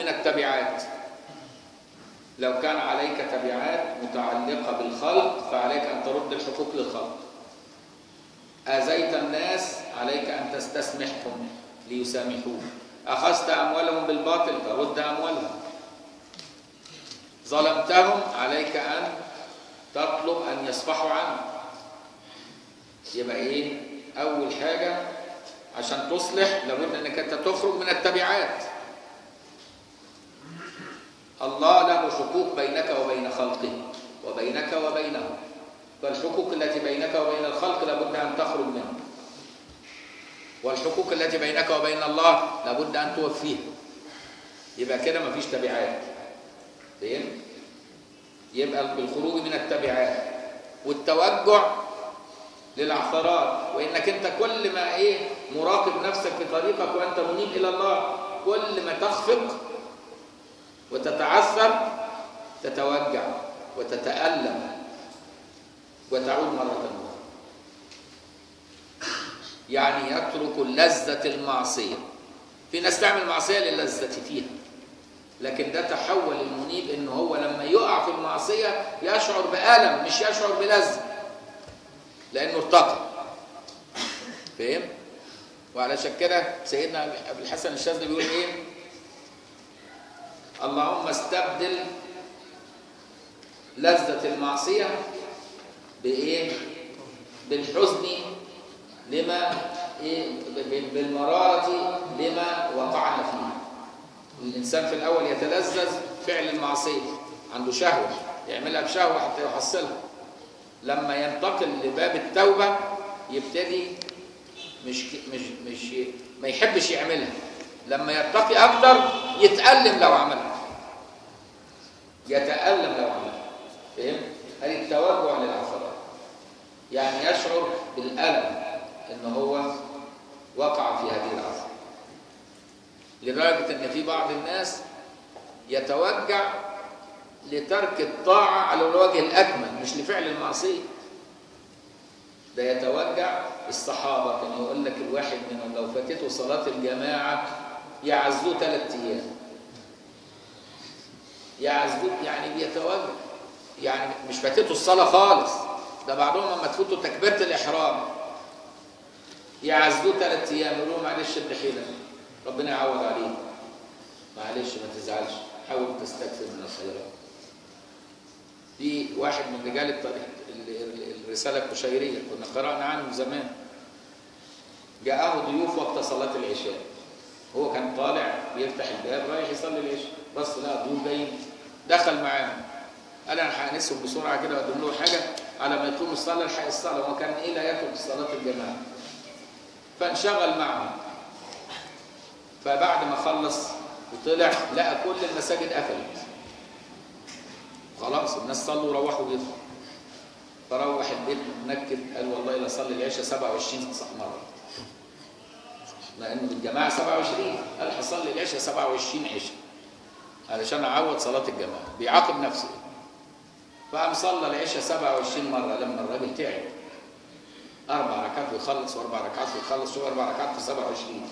من التبعات لو كان عليك تبعات متعلقة بالخلق فعليك أن ترد الحقوق للخلق آذيت الناس عليك أن تستسمحهم ليسامحوك أخذت أموالهم بالباطل فرد أموالهم ظلمتهم عليك أن تطلب أن يصفحوا عنك يبقى إيه أول حاجة عشان تصلح لابد أنك أنت تخرج من التبعات الله له حقوق بينك وبين خلقه وبينك وبينه فالحقوق التي بينك وبين الخلق لابد أن تخرج منها والحقوق التي بينك وبين الله لابد أن توفيها يبقى كده مفيش تبعات فين؟ يبقى بالخروج من التبعات والتوجع للعثرات وانك انت كل ما ايه مراقب نفسك في طريقك وانت منيب الى الله كل ما تخفق وتتعثر تتوجع وتتألم وتعود مرة أخرى يعني يترك لذة المعصية في ناس تعمل معصية للذة فيها لكن ده تحول المنيب ان هو لما يقع في المعصية يشعر بألم مش يشعر بلذة لأنه ارتقى فهم؟ وعلشان كده سيدنا أبو الحسن الشاذلي بيقول ايه؟ اللهم استبدل لذة المعصية بإيه؟ بالحزن لما إيه؟ بالمرارة لما وقعنا فيه الإنسان في الأول يتلذذ فعل المعصية عنده شهوة يعملها بشهوة حتى يحصلها لما ينتقل لباب التوبة يبتدي مش مش مش ما يحبش يعملها لما يرتقي أكتر يتألم لو عملها يتألم لو عملها فهم؟ هذه التوجع للعثرات يعني يشعر بالألم إن هو وقع في هذه العثرة لدرجة إن في بعض الناس يتوجع لترك الطاعة على الوجه الأكمل مش لفعل المعصية ده يتوجع الصحابة كان يقول لك الواحد منهم لو فاتته صلاة الجماعة يعزوه ثلاث أيام يعزوه يعني بيتوجع يعني مش فاتته الصلاة خالص ده بعضهم لما تفوته تكبيرة الإحرام يعزوه ثلاث أيام يقولوا معلش ابن حيلك ربنا يعوض عليك معلش ما تزعلش حاول تستكثر من الخيرات في واحد من رجال الطريق الرسالة القشيرية كنا قرأنا عنه زمان جاءه ضيوف وقت صلاة العشاء هو كان طالع بيفتح الباب رايح يصلي العشاء بص لقى ضيوف جايين دخل معاهم قال انا هانسهم بسرعه كده واقدم له حاجه على ما يقوم الصلاه الحق الصلاه وهو كان ايه لا يترك صلاه الجماعه فانشغل معهم فبعد ما خلص وطلع لقى كل المساجد قفلت خلاص الناس صلوا وروحوا بيتهم فروح البيت متنكد قال والله لا اصلي العشاء 27 مره لانه الجماعه 27 قال هصلي العشاء 27 عشاء علشان اعوض صلاه الجماعه بيعاقب نفسه فقام صلى العشاء 27 مره لما الراجل تعب اربع ركعات ويخلص واربع ركعات ويخلص شو اربع ركعات في 27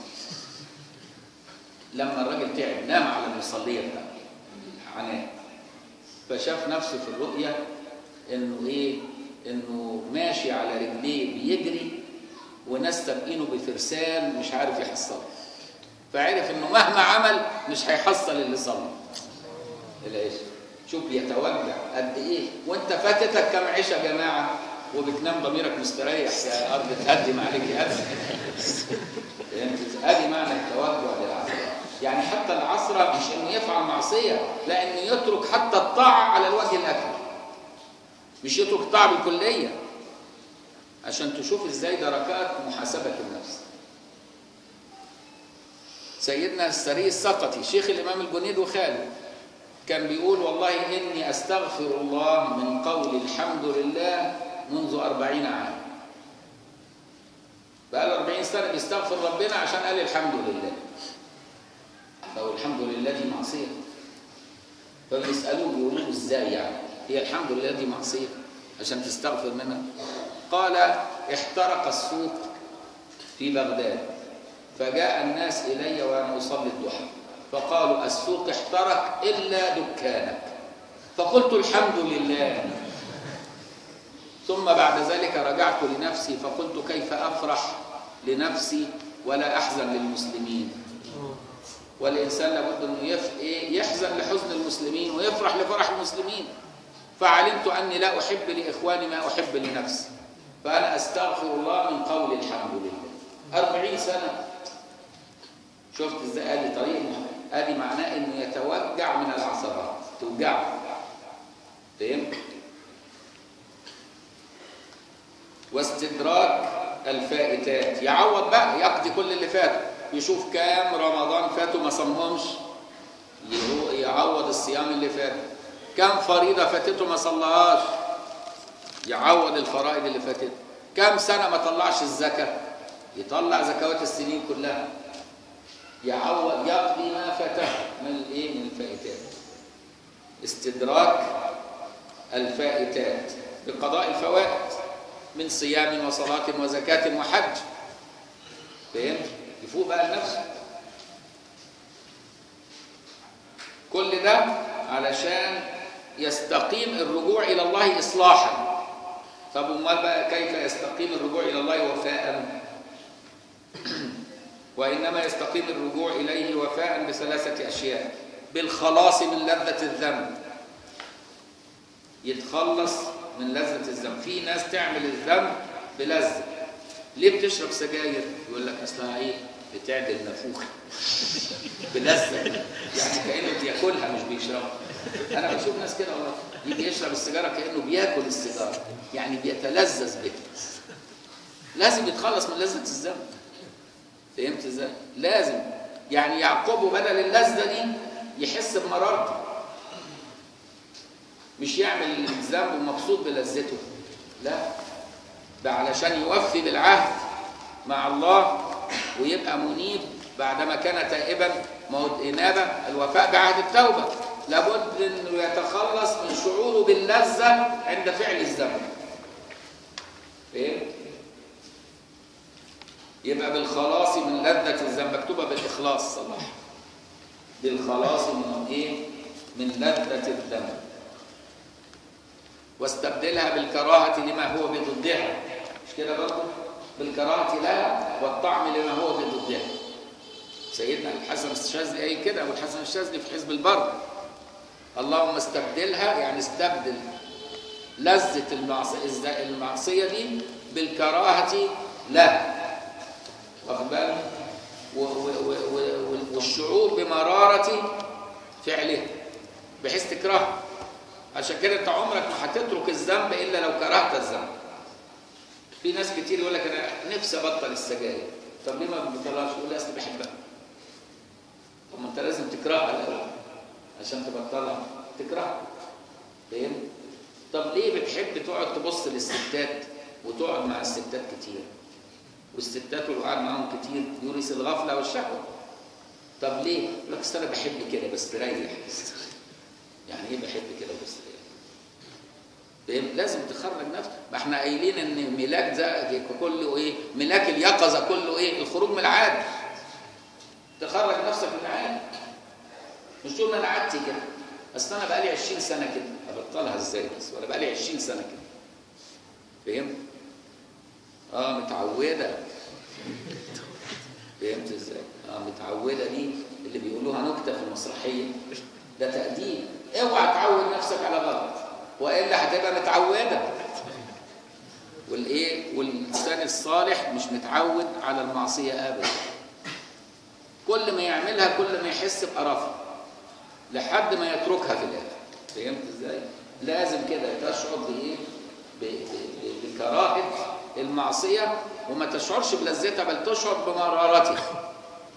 لما الراجل تعب نام على المصليه بتاعته عناه فشاف نفسه في الرؤية انه ايه انه ماشي على رجليه بيجري وناس سابقينه بفرسان مش عارف يحصله فعرف انه مهما عمل مش هيحصل اللي صلى العشاء شوف يتوجع قد ايه وانت فاتتك كم عشاء جماعه وبتنام ضميرك مستريح يا ارض تهدم عليك يا ادي معنى التوجع للعصر يعني حتى العصر مش انه يفعل معصيه لا انه يترك حتى الطاعه على الوجه الاكمل مش يترك الطاعه بالكليه عشان تشوف ازاي دركات محاسبه النفس سيدنا السري السقطي شيخ الامام الجنيد وخاله كان بيقول والله اني استغفر الله من قول الحمد لله منذ أربعين عام بقى له 40 سنه بيستغفر ربنا عشان قال الحمد لله لو الحمد لله دي معصيه فبيسالوه بيقولوا ازاي يعني هي الحمد لله دي معصيه عشان تستغفر منها قال احترق السوق في بغداد فجاء الناس الي وانا اصلي الضحى فقالوا السوق احترق إلا دكانك فقلت الحمد لله ثم بعد ذلك رجعت لنفسي فقلت كيف أفرح لنفسي ولا أحزن للمسلمين والإنسان لابد أنه يف... إيه؟ يحزن لحزن المسلمين ويفرح لفرح المسلمين فعلمت أني لا أحب لإخواني ما أحب لنفسي فأنا أستغفر الله من قول الحمد لله أربعين سنة شفت إزاي آدي طريق آدي معناه أنه يتوجع من العصبات توجعه فهمت؟ واستدراك الفائتات يعوض بقى يقضي كل اللي فات يشوف كام رمضان فاتوا ما صامهمش يعوض الصيام اللي فات كم فريضة فاتته ما صلاهاش يعوض الفرائض اللي فاتته كم سنة ما طلعش الزكاة يطلع زكوات السنين كلها يعوض يقضي ما فاته من الايه من الفائتات استدراك الفائتات بقضاء الفوائد من صيام وصلاة وزكاة وحج فهمت؟ يفوق بقى لنفسه كل ده علشان يستقيم الرجوع إلى الله إصلاحا طب امال بقى كيف يستقيم الرجوع إلى الله وفاء وإنما يستقيم الرجوع إليه وفاء بثلاثة أشياء بالخلاص من لذة الذنب يتخلص من لذة الذنب في ناس تعمل الذنب بلذة ليه بتشرب سجاير يقول لك اصلها ايه بتعدل نافوخ بلذة يعني كأنه بياكلها مش بيشربها انا بشوف ناس كده والله يجي يشرب السيجاره كأنه بياكل السيجاره يعني بيتلذذ بها لازم يتخلص من لذة الذنب فهمت ازاي لازم يعني يعقبه بدل اللذة دي يحس بمرارته مش يعمل الذنب ومبسوط بلذته لا ده علشان يوفي بالعهد مع الله ويبقى منيب بعدما كان تائبا ما هو الإنابة الوفاء بعهد التوبة لابد انه يتخلص من شعوره باللذة عند فعل الذنب فهمت؟ يبقى بالخلاص من لذة الذنب مكتوبة بالإخلاص صلاح بالخلاص من إيه؟ من لذة الذنب واستبدلها بالكراهة لما هو بضدها مش كده برضه بالكراهة لها والطعم لما هو بضدها سيدنا الحسن الشاذلي قايل كده ابو الحسن الشاذلي في حزب البر اللهم استبدلها يعني استبدل لذة المعصية, المعصية دي بالكراهة لها واخد بالك والشعور بمرارة فعلها بحيث تكرهها عشان كده انت عمرك ما هتترك الذنب الا لو كرهت الذنب في ناس كتير يقول لك انا نفسي ابطل السجاير طب ليه ما بتطلعش يقول لي اصل بحبها طب ما انت لازم تكرهها الاول عشان تبطلها تكرهها فاهم طب ليه بتحب تقعد تبص للستات وتقعد مع الستات كتير والستات والقعد معاهم كتير يورث الغفله والشهوه طب ليه؟ يقول لك اصل انا بحب كده بستريح يعني ايه بحب كده بستريح؟ فاهم؟ لازم تخرج نفسك ما احنا قايلين ان ملاك ده كله ايه؟ ملاك اليقظه كله ايه؟ الخروج من العاده تخرج نفسك من العاده مش تقول انا عادتي كده اصل انا بقالي 20 سنه كده ابطلها ازاي بس ولا بقالي 20 سنه كده فهمت؟ اه متعوده فهمت ازاي؟ اه متعوده دي اللي بيقولوها نكته في المسرحيه ده تأديب اوعى تعود نفسك على غلط والا هتبقى متعوده والايه والانسان الصالح مش متعود على المعصيه ابدا كل ما يعملها كل ما يحس بقرفها لحد ما يتركها في الاخر فهمت ازاي لازم كده تشعر بايه بكراهه المعصيه وما تشعرش بلذتها بل تشعر بمرارتها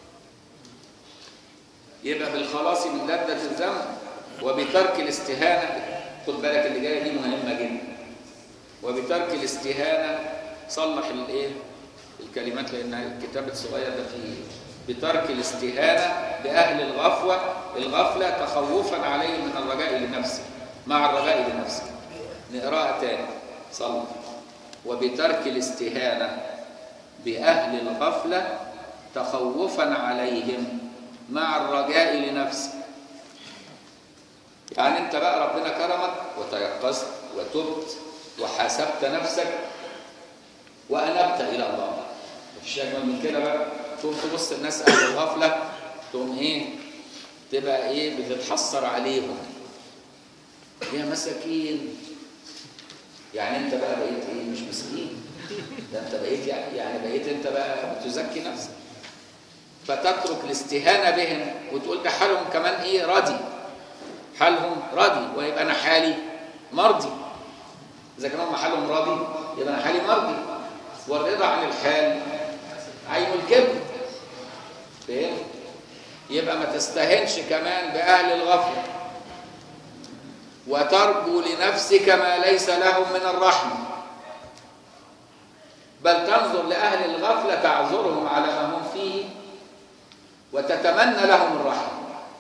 يبقى بالخلاص من لذة الذنب وبترك الاستهانة خد بالك اللي جاية دي مهمة جدا وبترك الاستهانة صلح الايه الكلمات لان الكتاب الصغير ده فيه بترك الاستهانة بأهل الغفوة الغفلة تخوفا عليه من الرجاء لنفسه مع الرجاء لنفسه نقراها تاني صلح وبترك الاستهانة بأهل الغفلة تخوفا عليهم مع الرجاء لنفسك يعني انت بقى ربنا كرمك وتيقظت وتبت وحاسبت نفسك وانبت الى الله مفيش اجمل من كده بقى تقوم تبص الناس اهل الغفله تقوم ايه تبقى ايه بتتحسر عليهم يا مساكين يعني انت بقى بقيت ايه مش مسكين ده انت بقيت يعني, يعني بقيت انت بقى بتزكي نفسك فتترك الاستهانه بهم وتقول ده حالهم كمان ايه راضي حالهم راضي ويبقى انا حالي مرضي اذا كان هم حالهم راضي يبقى انا حالي مرضي والرضا عن الحال عين الكبر فهمت يبقى ما تستهنش كمان باهل الغفله وترجو لنفسك ما ليس لهم من الرحمه بل تنظر لاهل الغفله تعذرهم على ما هم فيه وتتمنى لهم الرحمه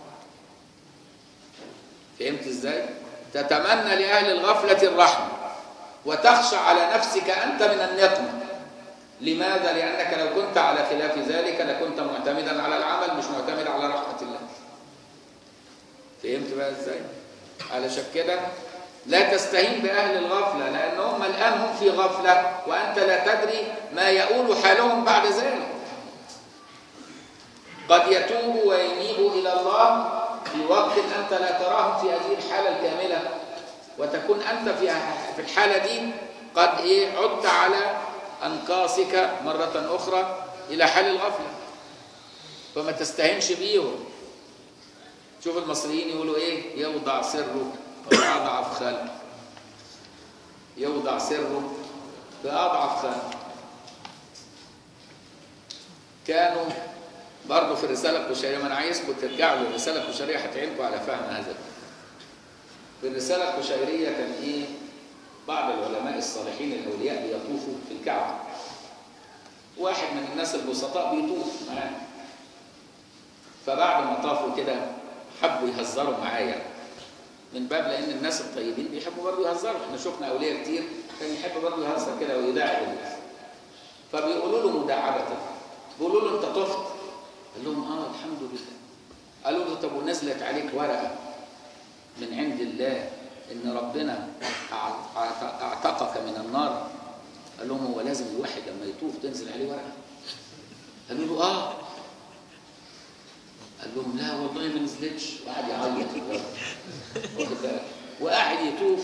فهمت ازاي تتمنى لاهل الغفله الرحمه وتخشى على نفسك انت من النقمه لماذا لانك لو كنت على خلاف ذلك لكنت معتمدا على العمل مش معتمد على رحمه الله فهمت بقى ازاي علشان كده لا تستهين باهل الغفله لانهم الان هم في غفله وانت لا تدري ما يؤول حالهم بعد ذلك قد يتوب وينيب الى الله في وقت انت لا تراهم في هذه الحاله الكامله وتكون انت في في الحاله دي قد ايه عدت على انقاصك مره اخرى الى حال الغفله فما تستهنش بيهم شوف المصريين يقولوا ايه يوضع سره في اضعف خلق يوضع سره في اضعف خلق كانوا برضه في الرساله القشيريه ما انا عايزكم ترجعوا للرساله القشيريه هتعينكم على فهم هذا في الرساله القشيريه كان ايه بعض العلماء الصالحين الاولياء بيطوفوا في الكعبه واحد من الناس البسطاء بيطوف معاه فبعد ما طافوا كده حبوا يهزروا معايا من باب لان الناس الطيبين بيحبوا برضه يهزروا احنا شفنا اولياء كتير كان يحب برضه يهزر كده ويداعب الناس فبيقولوا له مداعبه بيقولوا له انت طفت قال لهم اه الحمد لله قالوا له طب ونزلت عليك ورقه من عند الله ان ربنا اعتقك من النار قال لهم هو لازم الواحد لما يطوف تنزل عليه ورقه قالوا له اه قال لهم لا والله ما نزلتش وقعد يعيط واخد بالك وقاعد يطوف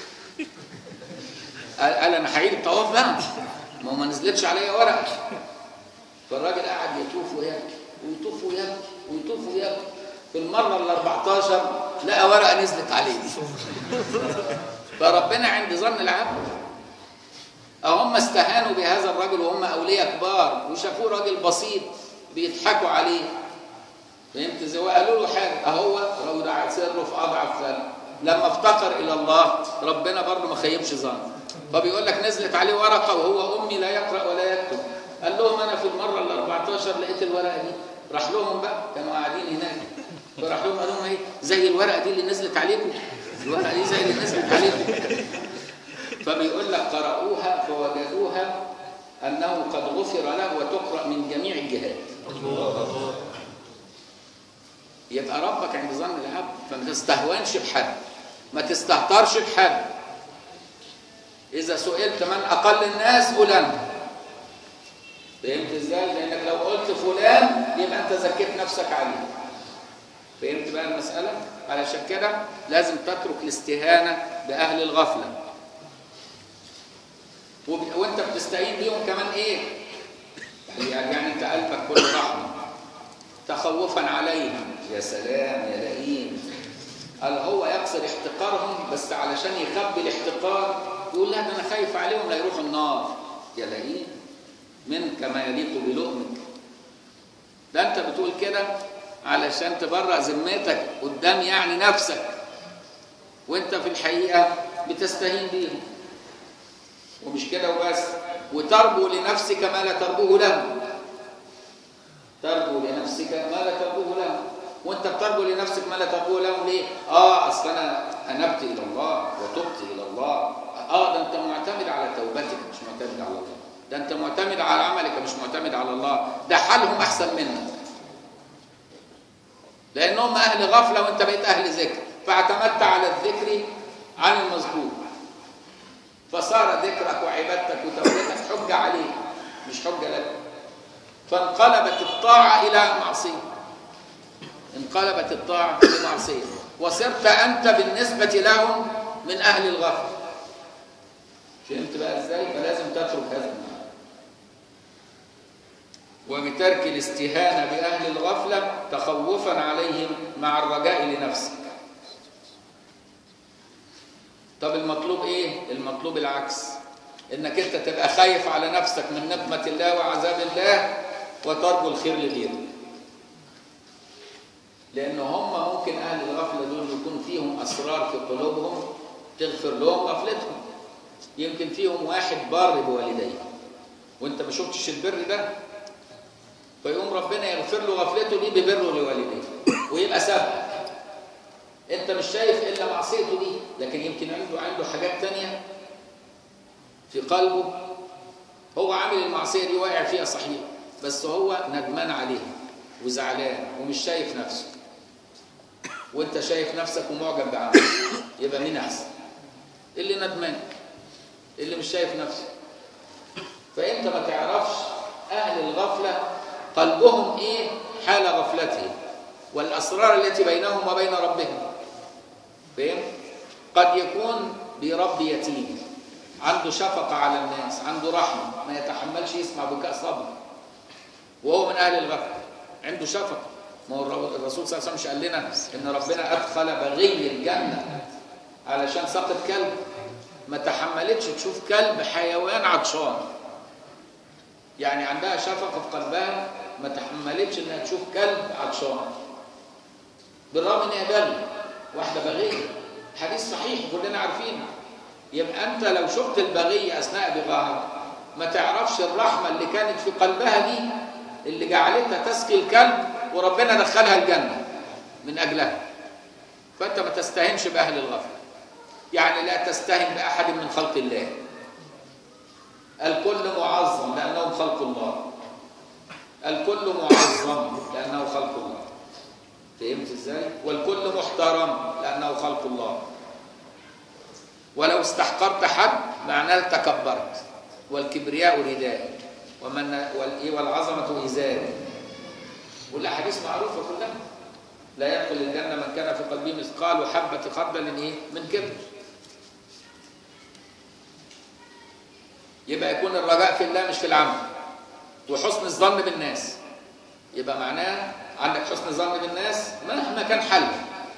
قال, قال انا هعيد الطواف بقى ما هو ما نزلتش عليا ورقه فالراجل قاعد يطوف ويبكي ويطوف ويبكي ويطوف ويبكي في المره ال 14 لقى ورقه نزلت عليه فربنا عند ظن العبد هم استهانوا بهذا الرجل وهم اولياء كبار وشافوه راجل بسيط بيضحكوا عليه فهمت ازاي وقالوا له حاجه اهو رودع سره في اضعف ذلك لما افتقر الى الله ربنا برضه ما خيبش ظن فبيقول لك نزلت عليه ورقه وهو امي لا يقرا ولا يكتب قال لهم انا في المره ال 14 لقيت الورقه دي راح لهم بقى كانوا قاعدين هناك فراح لهم قال لهم ايه زي الورقه دي اللي نزلت عليكم الورقه دي زي اللي نزلت عليكم فبيقول لك قرأوها فوجدوها انه قد غفر له وتقرأ من جميع الجهات يبقى ربك عند ظن العبد فما تستهونش بحد ما تستهترش بحد اذا سئلت من اقل الناس قول انا فهمت ازاي لانك لو قلت فلان يبقى انت زكيت نفسك عليه فهمت بقى المساله علشان كده لازم تترك الاستهانه باهل الغفله وانت بتستعين بيهم كمان ايه يعني, يعني انت قلبك كله رحمه تخوفا عليهم يا سلام يا لئيم قال هو يقصد احتقارهم بس علشان يخبي الاحتقار يقول لا ده انا خايف عليهم لا يروحوا النار يا لئيم منك ما يليق بلؤمك ده انت بتقول كده علشان تبرأ ذمتك قدام يعني نفسك وانت في الحقيقة بتستهين بيهم ومش كده وبس وترجو لنفسك ما لا ترجوه له ترجو لنفسك ما لا ترجوه له وانت بترجو لنفسك ما لا ترجوه له ليه اه اصل انا انبت الى الله وتبت الى الله اه ده انت معتمد على توبتك مش معتمد على الله ده انت معتمد على عملك مش معتمد على الله ده حالهم احسن منك لانهم اهل غفله وانت بقيت اهل ذكر فاعتمدت على الذكر عن المذكور فصار ذكرك وعبادتك وتوحيدك حجه عليه مش حجه لك فانقلبت الطاعه الى معصيه انقلبت الطاعه لمعصيه وصرت انت بالنسبه لهم من اهل الغفله فهمت بقى ازاي فلازم تترك هذا المعنى وبترك الاستهانة بأهل الغفلة تخوفا عليهم مع الرجاء لنفسك طب المطلوب ايه المطلوب العكس انك انت تبقى خايف على نفسك من نقمة الله وعذاب الله وترجو الخير لغيرك لان هم ممكن اهل الغفلة دول يكون فيهم اسرار في قلوبهم تغفر لهم غفلتهم يمكن فيهم واحد بار بوالديه وانت ما شفتش البر ده فيقوم ربنا يغفر له غفلته دي ببره لوالديه ويبقى سبب انت مش شايف الا معصيته دي لكن يمكن عنده عنده حاجات تانية في قلبه هو عامل المعصيه دي واقع فيها صحيح بس هو ندمان عليها وزعلان ومش شايف نفسه وانت شايف نفسك ومعجب بعملك يبقى مين احسن اللي ندمان اللي مش شايف نفسه فانت ما تعرفش اهل الغفله قلبهم ايه حال غفلتهم والاسرار التي بينهم وبين ربهم فهم قد يكون بيربي يتيم عنده شفقه على الناس عنده رحمه ما يتحملش يسمع بكاء صبر وهو من اهل الغفله عنده شفقه ما هو الرسول صلى الله عليه وسلم مش قال لنا ان ربنا ادخل بغي الجنه علشان سقط كلب ما تحملتش تشوف كلب حيوان عطشان يعني عندها شفقة في قلبها ما تحملتش انها تشوف كلب عطشان بالرغم ان هي بغي واحدة بغية حديث صحيح كلنا عارفينه يبقى انت لو شفت البغية اثناء بغاها ما تعرفش الرحمة اللي كانت في قلبها دي اللي جعلتها تسقي الكلب وربنا دخلها الجنة من اجلها فانت ما تستهنش باهل الغفله يعني لا تستهن بأحد من خلق الله الكل معظم لأنهم خلق الله الكل معظم لأنه خلق الله فهمت ازاي؟ والكل محترم لأنه خلق الله ولو استحقرت حد معناه تكبرت والكبرياء رداء ومن والعظمة إزار والأحاديث معروفة كلها لا يدخل الجنة من كان في قلبه مثقال حبة خردل إيه؟ من كبر يبقى يكون الرجاء في الله مش في العمل وحسن الظن بالناس يبقى معناه عندك حسن ظن بالناس مهما كان حلك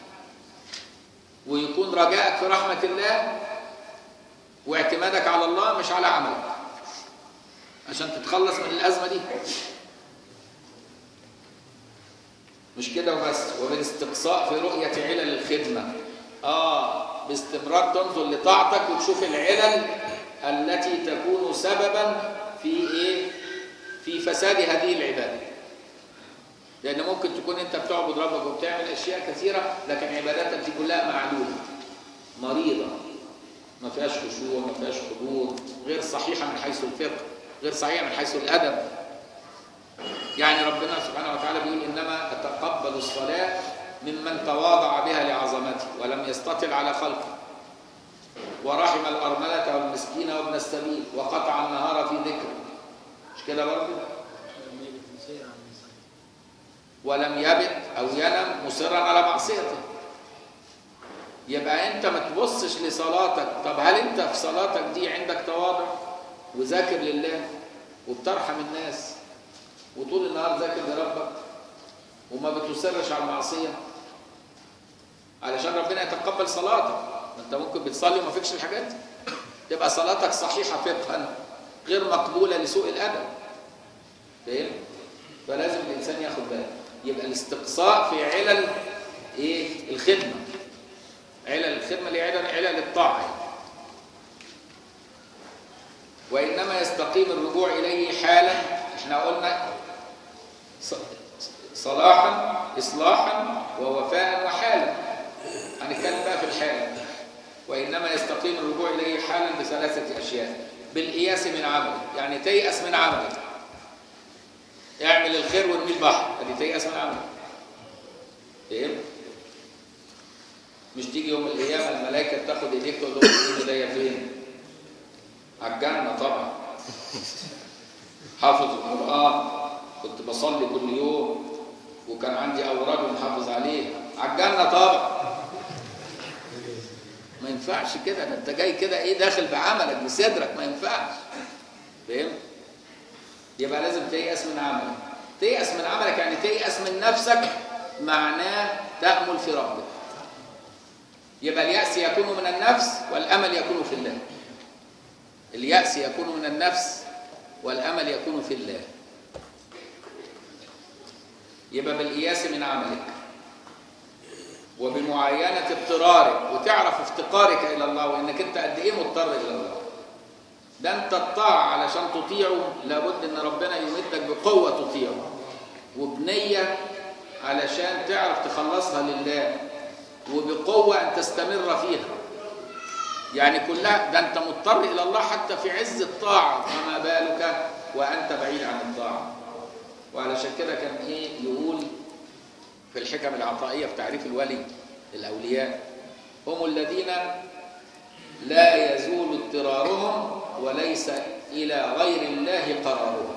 ويكون رجائك في رحمة الله واعتمادك على الله مش على عملك عشان تتخلص من الأزمة دي مش كده وبس وبالاستقصاء في رؤية علل الخدمة آه باستمرار تنظر لطاعتك وتشوف العلل التي تكون سببا في ايه في فساد هذه العباده لان ممكن تكون انت بتعبد ربك وبتعمل اشياء كثيره لكن عباداتك دي كلها معلوله مريضه ما فيهاش خشوع ما فيهاش حضور غير صحيحه من حيث الفقه غير صحيحه من حيث الادب يعني ربنا سبحانه وتعالى بيقول انما اتقبل الصلاه ممن تواضع بها لعظمته ولم يستطل على خلقه ورحم الأرملة والمسكين وابن السبيل وقطع النهار في ذكر مش كده برضه ولم يبت أو ينم مصرا على معصيته يبقى أنت ما تبصش لصلاتك طب هل أنت في صلاتك دي عندك تواضع وذاكر لله وبترحم الناس وطول النهار ذاكر لربك وما بتصرش على المعصية علشان ربنا يتقبل صلاتك ما انت ممكن بتصلي وما فيكش الحاجات دي تبقى صلاتك صحيحه فقها غير مقبوله لسوء الادب فاهم فلازم الانسان ياخد باله يبقى الاستقصاء في علل ايه الخدمه علل الخدمه اللي علل علل الطاعه وانما يستقيم الرجوع اليه حالا احنا قلنا صلاحا اصلاحا ووفاء وحالا هنتكلم بقى في الحال وإنما يستقيم الرجوع إليه حالا بثلاثة أشياء بالإياس من عمله يعني تيأس من عمله اعمل الخير وارمي البحر ادي تيأس من عمله فهمت؟ مش تيجي يوم القيامة الملائكة تاخد ايديك تقول لهم ايدي ايديا فين؟ على الجنة طبعا حافظ القرآن كنت بصلي كل يوم وكان عندي أوراد محافظ عليها على الجنة طبعا ما ينفعش كده ده انت جاي كده ايه داخل بعملك بصدرك ما ينفعش فهمت؟ يبقى لازم تيأس من عملك تيأس من عملك يعني تيأس من نفسك معناه تأمل في ربك يبقى اليأس يكون من النفس والأمل يكون في الله اليأس يكون من النفس والأمل يكون في الله يبقى بالإياس من عملك وبمعاينة اضطرارك وتعرف افتقارك إلى الله وإنك أنت قد إيه مضطر إلى الله ده أنت الطاعة علشان تطيعه لابد إن ربنا يمدك بقوة تطيعه وبنية علشان تعرف تخلصها لله وبقوة أن تستمر فيها يعني كلها ده أنت مضطر إلى الله حتى في عز الطاعة فما بالك وأنت بعيد عن الطاعة وعلشان كده كان إيه يقول في الحكم العطائية في تعريف الولي الأولياء هم الذين لا يزول اضطرارهم وليس إلى غير الله قرارهم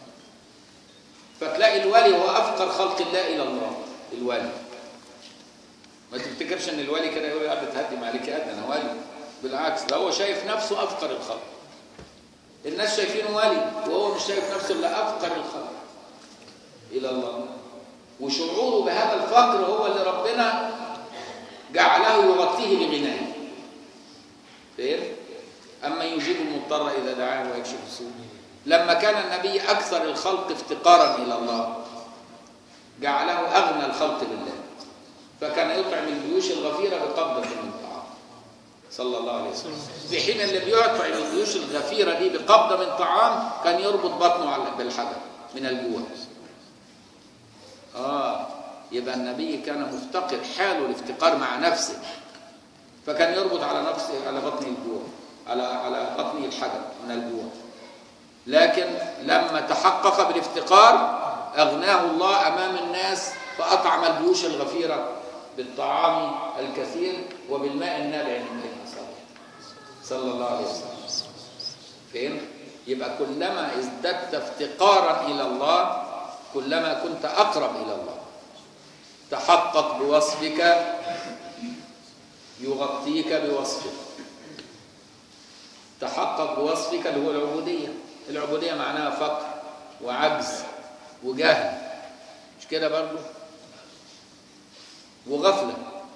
فتلاقي الولي هو أفقر خلق الله إلى الله الولي ما تفتكرش ان الولي كده يقول يا بتهدم عليك يا انا ولي بالعكس ده هو شايف نفسه افقر الخلق الناس شايفينه ولي وهو مش شايف نفسه الا افقر الخلق الى الله وشعوره بهذا الفقر هو اللي ربنا جعله يغطيه بغناه فهمت اما يجيب المضطر اذا دعاه ويكشف السوء لما كان النبي اكثر الخلق افتقارا الى الله جعله اغنى الخلق بالله فكان يطعم الجيوش الغفيرة بقبضة من طعام صلى الله عليه وسلم في حين اللي بيطعم الجيوش الغفيرة دي بقبضة من طعام كان يربط بطنه على بالحجر من الجوع آه يبقى النبي كان مفتقر حاله الافتقار مع نفسه فكان يربط على نفسه على بطن الجوع على على بطن الحجر من الجوع لكن لما تحقق بالافتقار أغناه الله أمام الناس فأطعم الجيوش الغفيرة بالطعام الكثير وبالماء النابع من المصالح صلى الله عليه وسلم فهمت؟ يبقى كلما ازددت افتقارا إلى الله كلما كنت أقرب إلى الله تحقق بوصفك يغطيك بوصفك تحقق بوصفك اللي هو العبودية العبودية معناها فقر وعجز وجهل مش كده برضه وغفلة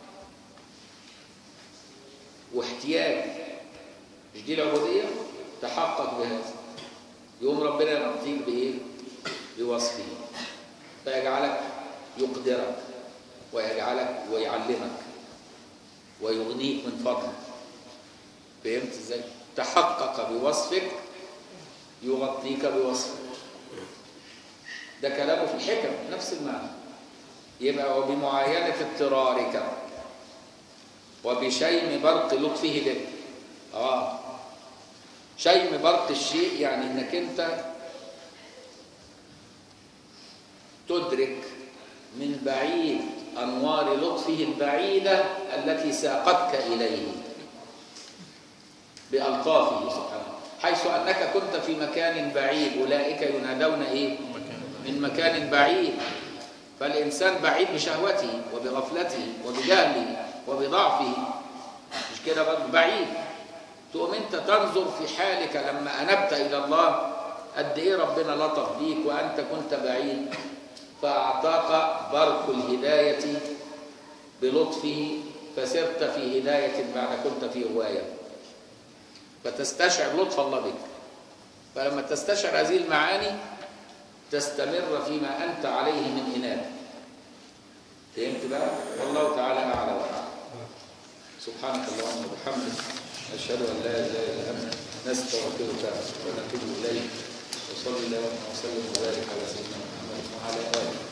واحتياج مش دي العبودية تحقق بهذا يقوم ربنا يغطيك بإيه بوصفه فيجعلك يقدرك ويجعلك ويعلمك ويغنيك من فضله فهمت ازاي تحقق بوصفك يغطيك بوصفك ده كلامه في الحكم نفس المعنى يبقى وبمعاينة اضطرارك وبشيم برق لطفه بك اه شيم برق الشيء يعني انك انت تدرك من بعيد انوار لطفه البعيده التي ساقتك اليه بالطافه سبحانه حيث انك كنت في مكان بعيد اولئك ينادون ايه من مكان بعيد فالإنسان بعيد بشهوته وبغفلته وبجهله وبضعفه مش كده برضه بعيد تقوم انت تنظر في حالك لما أنبت إلى الله قد إيه ربنا لطف بيك وأنت كنت بعيد فأعطاك برق الهداية بلطفه فسرت في هداية بعد كنت في هواية فتستشعر لطف الله بك فلما تستشعر هذه المعاني تستمر فيما أنت عليه من إنابة فهمت بقى؟ والله تعالى أعلى وأعلم سبحانك اللهم وبحمدك أشهد أن لا إله إلا أنت نستغفرك ونتوب إليك وصلي اللهم وسلم وبارك على سيدنا محمد وعلى آله